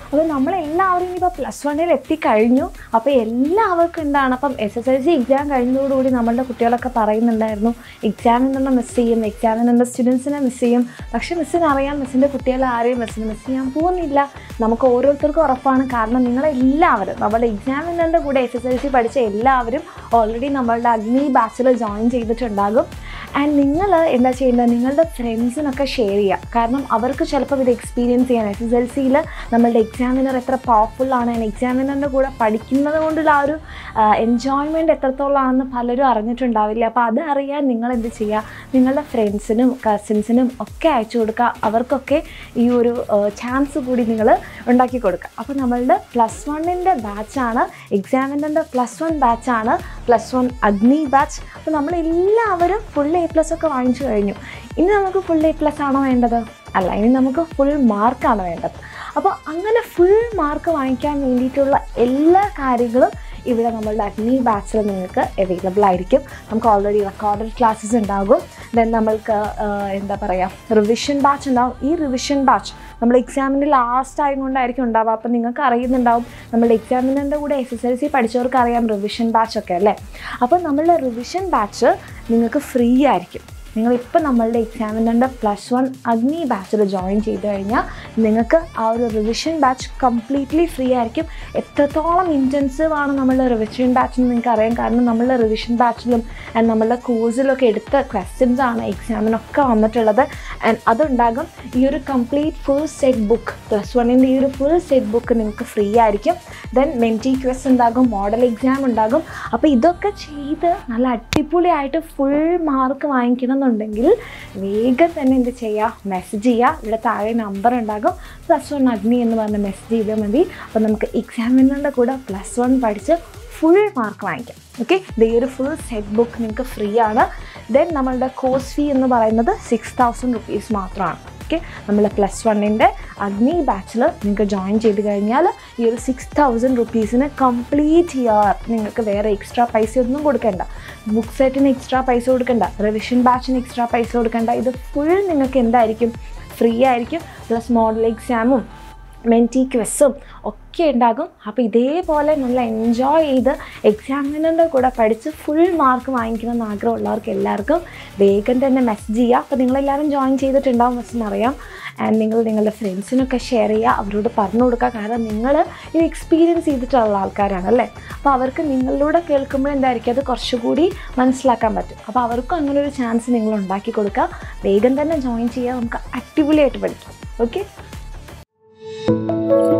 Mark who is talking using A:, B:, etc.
A: അപ്പോൾ നമ്മളെല്ലാവരും ഇനിയിപ്പോൾ പ്ലസ് വണ്ണിൽ എത്തിക്കഴിഞ്ഞു അപ്പോൾ എല്ലാവർക്കും എന്താണ് അപ്പം S S L C exam കഴിഞ്ഞതോടുകൂടി നമ്മളുടെ കുട്ടികളൊക്കെ പറയുന്നുണ്ടായിരുന്നു എക്സാമിൽ നിന്ന് മിസ് ചെയ്യും എക്സാമിൽ നിന്ന് സ്റ്റുഡൻസിനെ മിസ് ചെയ്യും പക്ഷേ മിസ്സിന് അറിയാം മിസ്സിൻ്റെ കുട്ടികളെ ആരെയും മിസ്സിന് മിസ് ചെയ്യാൻ പോകുന്നില്ല നമുക്ക് ഓരോരുത്തർക്കും ഉറപ്പാണ് കാരണം നിങ്ങളെല്ലാവരും നമ്മുടെ എക്സാമിനറിൻ്റെ കൂടെ എസ് എസ് എൽ സി പഠിച്ച എല്ലാവരും ഓൾറെഡി നമ്മളുടെ അഗ്നി ബാച്ചിൽ ജോയിൻ ചെയ്തിട്ടുണ്ടാകും ആൻഡ് നിങ്ങൾ എന്താ ചെയ്യേണ്ടത് നിങ്ങളുടെ ഫ്രണ്ട്സിനൊക്കെ ഷെയർ ചെയ്യുക കാരണം അവർക്ക് ചിലപ്പോൾ ഇത് എക്സ്പീരിയൻസ് ചെയ്യാൻ എസ് എസ് എൽ സിയിൽ നമ്മളുടെ എക്സാമിനർ എത്ര പവർഫുൾ ആണ് എക്സാമിനറിൻ്റെ കൂടെ പഠിക്കുന്നത് കൊണ്ടുള്ള ആ ഒരു എൻജോയ്മെൻറ്റ് എത്രത്തോളമാണെന്ന് പലരും അറിഞ്ഞിട്ടുണ്ടാവില്ല അപ്പോൾ അത് അറിയാൻ നിങ്ങൾ എന്ത് ചെയ്യുക നിങ്ങളുടെ ഫ്രണ്ട്സിനും കസിൻസിനും ഒക്കെ അയച്ചു കൊടുക്കുക അവർക്കൊക്കെ ഈ ഒരു ചാൻസ് കൂടി നിങ്ങൾ ഉണ്ടാക്കി കൊടുക്കുക അപ്പോൾ നമ്മളുടെ പ്ലസ് വണ്ണിൻ്റെ ബാച്ചാണ് എക്സാമിനറിൻ്റെ പ്ലസ് വൺ ബാച്ചാണ് പ്ലസ് വൺ അഗ്നി ബാച്ച് അപ്പോൾ നമ്മളെല്ലാവരും ഫുൾ എ പ്ലസ് ഒക്കെ വാങ്ങിച്ചു കഴിഞ്ഞു ഇനി നമുക്ക് ഫുൾ എ പ്ലസ് ആണോ വേണ്ടത് അല്ല ഇനി നമുക്ക് ഫുൾ മാർക്കാണ് വേണ്ടത് അപ്പോൾ അങ്ങനെ ഫുൾ മാർക്ക് വാങ്ങിക്കാൻ വേണ്ടിയിട്ടുള്ള എല്ലാ കാര്യങ്ങളും ഇവിടെ നമ്മളുടെ അഗ്നി ബാച്ചിൽ നിങ്ങൾക്ക് അവൈലബിൾ ആയിരിക്കും നമുക്ക് ഓൾറെഡി റെക്കോർഡഡ് ക്ലാസ്സസ് ഉണ്ടാകും ദെൻ നമ്മൾക്ക് ആഹ്, എന്താ പറയുക റിവിഷൻ ബാച്ച് ഉണ്ടാവും ഈ റിവിഷൻ ബാച്ച് നമ്മൾ എക്സാമിൻ്റെ ലാസ്റ്റ് ആയതുകൊണ്ടായിരിക്കും ഉണ്ടാവുക അപ്പം നിങ്ങൾക്ക് അറിയുന്നുണ്ടാവും നമ്മൾ എക്സാമിനറിൻ്റെ കൂടെ എസ് എസ് എൽ സി പഠിച്ചവർക്ക് അറിയാം റിവിഷൻ ബാച്ച് ഒക്കെ അല്ലേ അപ്പോൾ നമ്മളുടെ റിവിഷൻ ബാച്ച് നിങ്ങൾക്ക് ഫ്രീ ആയിരിക്കും നിങ്ങളിപ്പോൾ നമ്മളുടെ എക്സാമിനറിൻ്റെ പ്ലസ് വൺ അഗ്നി ബാച്ചിൽ ജോയിൻ ചെയ്ത് കഴിഞ്ഞാൽ നിങ്ങൾക്ക് ആ ഒരു റിവിഷൻ ബാച്ച് കംപ്ലീറ്റ്ലി ഫ്രീ ആയിരിക്കും എത്രത്തോളം ഇൻറ്റൻസീവ് ആണ് നമ്മളുടെ റിവിഷൻ ബാച്ച് എന്ന് നിങ്ങൾക്ക് അറിയാം കാരണം നമ്മളുടെ റിവിഷൻ ബാച്ചിലും ആൻഡ് നമ്മളുടെ കോഴ്സിലൊക്കെ എടുത്ത ക്വസ്റ്റ്യൻസ് ആണ് എക്സാമിനൊക്കെ വന്നിട്ടുള്ളത് ആൻഡ് അതുണ്ടാകും ഈ ഒരു complete full set book plus വണ്ണിൻ്റെ ഈ ഒരു ഫുൾ സെറ്റ് ബുക്ക് നിങ്ങൾക്ക് ഫ്രീ ആയിരിക്കും ദെൻ മെൻറ്റി ക്വസ്റ്റ് ഉണ്ടാകും മോഡൽ എക്സാം ഉണ്ടാകും അപ്പോൾ ഇതൊക്കെ ചെയ്ത് നല്ല അടിപൊളിയായിട്ട് ഫുൾ മാർക്ക് വാങ്ങിക്കണമെന്നുണ്ടെങ്കിൽ വേഗം തന്നെ എന്ത് ചെയ്യുക മെസ്സേജ് ചെയ്യുക ഇവിടെ താഴെ നമ്പർ ഉണ്ടാകും പ്ലസ് വൺ അഗ്നി എന്ന് പറഞ്ഞ് മെസ്സേജ് ചെയ്താൽ മതി അപ്പോൾ നമുക്ക് എക്സാമിനറിൻ്റെ കൂടെ പ്ലസ് വൺ പഠിച്ച് ഫുൾ മാർക്ക് വാങ്ങിക്കാം ഓക്കെ ഈ ഒരു ഫുൾ സെറ്റ് ബുക്ക് നിങ്ങൾക്ക് ഫ്രീ ആണ് ദെൻ നമ്മളുടെ കോഴ്സ് ഫീ എന്ന് പറയുന്നത് സിക്സ് തൗസൻഡ് റുപ്പീസ് മാത്രമാണ് ഓക്കെ നമ്മൾ പ്ലസ് വണ്ണിൻ്റെ അഗ്നി ബാച്ചിൽ നിങ്ങൾക്ക് ജോയിൻ ചെയ്ത് കഴിഞ്ഞാൽ ഈ ഒരു സിക്സ് തൗസൻഡ് റുപ്പീസിന് കംപ്ലീറ്റ് ഇയർ നിങ്ങൾക്ക് വേറെ എക്സ്ട്രാ പൈസ ഒന്നും കൊടുക്കണ്ട ബുക്ക് സെറ്റിന് എക്സ്ട്രാ പൈസ കൊടുക്കണ്ട റിവിഷൻ ബാച്ചിന് എക്സ്ട്രാ പൈസ കൊടുക്കണ്ട ഇത് ഫുൾ നിങ്ങൾക്ക് എന്തായിരിക്കും ഫ്രീ ആയിരിക്കും പ്ലസ് മോഡൽ എക്സാമും മെൻറ്റി ക്വസ്സും ഒക്കെ ഉണ്ടാകും അപ്പോൾ ഇതേപോലെ നല്ല എൻജോയ് ചെയ്ത് എക്സാമിനറിൻ്റെ കൂടെ പഠിച്ച് ഫുൾ മാർക്ക് വാങ്ങിക്കണം എന്ന് ആഗ്രഹമുള്ളവർക്ക് എല്ലാവർക്കും വേഗം തന്നെ മെസ്സേജ് ചെയ്യുക അപ്പോൾ നിങ്ങളെല്ലാവരും ജോയിൻ ചെയ്തിട്ടുണ്ടാവും മെസ്സിന് അറിയാം ആൻഡ് നിങ്ങൾ നിങ്ങളുടെ ഫ്രണ്ട്സിനൊക്കെ ഷെയർ ചെയ്യുക അവരോട് പറഞ്ഞു കൊടുക്കുക കാരണം നിങ്ങൾ ഇത് എക്സ്പീരിയൻസ് ചെയ്തിട്ടുള്ള ആൾക്കാരാണ് അല്ലേ അപ്പോൾ അവർക്ക് നിങ്ങളിലൂടെ കേൾക്കുമ്പോൾ എന്തായിരിക്കും അത് കുറച്ചുകൂടി മനസ്സിലാക്കാൻ പറ്റും അപ്പോൾ അവർക്കും അങ്ങനെ ഒരു ചാൻസ് നിങ്ങൾ ഉണ്ടാക്കി കൊടുക്കുക വേഗം തന്നെ ജോയിൻ ചെയ്യുക നമുക്ക് അടിപൊളിയായിട്ട് പഠിക്കാം ഓക്കെ